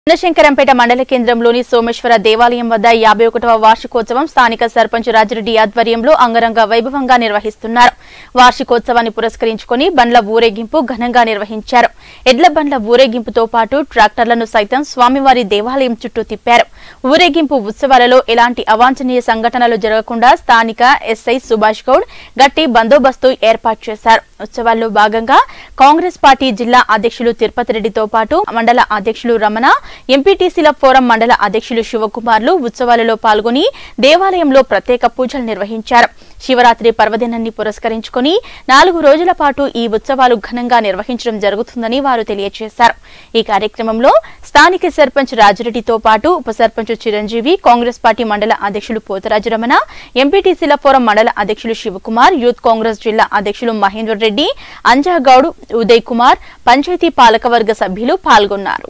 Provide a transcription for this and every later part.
చిన్నశంకరంపేట మండల కేంద్రంలోని సోమేశ్వర దేవాలయం వద్ద యాభై ఒకటవ వార్షికోత్సవం స్థానిక సర్పంచ్ రాజిరెడ్డి ఆధ్వర్యంలో అంగరంగ వైభవంగా నిర్వహిస్తున్నారు వార్షికోత్సవాన్ని పురస్కరించుకుని బండ్ల ఊరేగింపు ఘనంగా నిర్వహించారు ఎడ్ల బండ్ల ఊరేగింపుతో పాటు ట్రాక్టర్లను సైతం స్వామివారి దేవాలయం చుట్టూ తిప్పారు ఊరేగింపు ఉత్సవాలలో ఎలాంటి అవాంఛనీయ సంఘటనలు జరగకుండా స్థానిక ఎస్ఐ సుభాష్ గౌడ్ గట్టి బందోబస్తు ఏర్పాటు చేశారు ఉత్సవాల్లో భాగంగా కాంగ్రెస్ పార్టీ జిల్లా అధ్యక్షులు తిరుపతి రెడ్డితో పాటు మండల అధ్యక్షులు రమణ ఎంపీటీసీల ఫోరం మండల అధ్యక్షులు శివకుమార్లు ఉత్సవాలలో పాల్గొని దేవాలయంలో ప్రత్యేక పూజలు నిర్వహించారు శివరాత్రి పర్వదినాన్ని పురస్కరించుకుని నాలుగు రోజుల పాటు ఈ ఉత్సవాలు ఘనంగా నిర్వహించడం జరుగుతుందని వారు తెలియజేశారు ఈ కార్యక్రమంలో స్థానిక సర్పంచ్ రాజిరెడ్డితో పాటు ఉప సర్పంచ్ చిరంజీవి కాంగ్రెస్ పార్టీ మండల అధ్యక్షులు పోతరాజు రమణ ఎంపీటీసీల ఫోరం మండల అధ్యక్షులు శివకుమార్ యూత్ కాంగ్రెస్ జిల్లా అధ్యక్షులు మహేందర్ రెడ్డి అంజాగౌడ్ ఉదయ్ కుమార్ పంచాయతీ పాలకవర్గ సభ్యులు పాల్గొన్నారు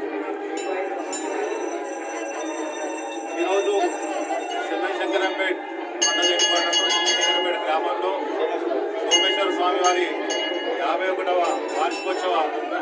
ఈరోజు శంకరంపేట్ మండల హెడ్క్వార్టర్లో శంకరంపేట గ్రామంలో సోమేశ్వర స్వామి వారి యాభై ఒకటవ వార్షికోత్సవ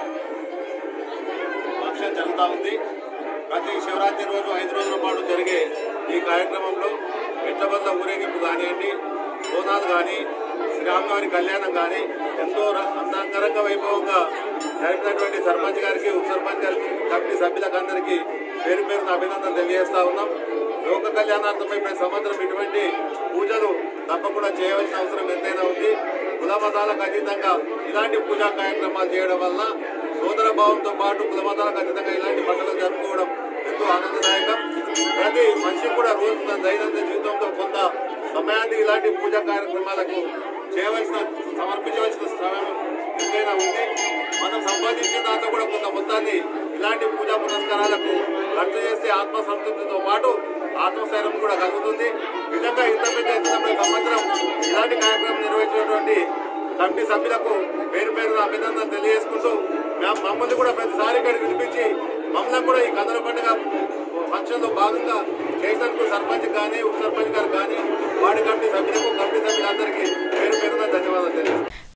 ఫంక్షన్ జరుగుతూ ఉంది ప్రతి శివరాత్రి రోజు ఐదు రోజుల పాటు జరిగే ఈ కార్యక్రమంలో ఎట్లబంద ఊరేగింపు కానివ్వండి బోనాలు కానీ శ్రీరామవారి కళ్యాణం కానీ ఎంతో ర- అందంగరంగ వైభవంగా జరిపినటువంటి సర్పంచ్ గారికి ఉప సర్పంచ్ గారికి కమిటీ సభ్యులకు అందరికీ పేరు పేరున అభినందన తెలియజేస్తా ఉన్నాం లోక కళ్యాణార్థమై ప్రతి సంవత్సరం ఇటువంటి పూజలు తప్పకుండా చేయవలసిన అవసరం ఎంతైనా ఉంది కుల మతాలకు అతీతంగా ఇలాంటి పూజా కార్యక్రమాలు చేయడం వల్ల సోదర భావంతో పాటు కుల మతాలకు అతీతంగా ఇలాంటి పండుగలు జరుపుకోవడం ఎంతో ఆనందదాయకం ప్రతి మనిషి కూడా రోజు తన దైనందిన జీవితంలో కొంత సమయాన్ని ఇలాంటి పూజా కార్యక్రమాలకు చేయవలసిన సమర్పించవలసిన సమయం ఎంతైనా ఉంది మనం సంపాదించిన దాంట్లో కూడా కొంత మొత్తాన్ని ఇలాంటి పూజా పురస్కారాలకు ఖర్చు చేస్తే ఆత్మ సంతృప్తితో పాటు ఆత్మస్థైర్యం కూడా కలుగుతుంది నిజంగా ఇంత పెద్ద ఎత్తున ప్రతి సంవత్సరం ఇలాంటి కార్యక్రమం నిర్వహించినటువంటి కమిటీ సభ్యులకు పేరు పేరున అభినందన తెలియజేసుకుంటూ మేము మమ్మల్ని కూడా ప్రతిసారి ఇక్కడ వినిపించి మమ్మల్ని కూడా ఈ కథల పండుగ ఫంక్షన్ లో భాగంగా చేసినందుకు సర్పంచ్ కానీ ఉప సర్పంచ్ గారు కానీ వార్డు కమిటీ సభ్యులకు కమిటీ సభ్యులందరికీ పేరు పేరున ధన్యవాదాలు తెలియజేస్తాను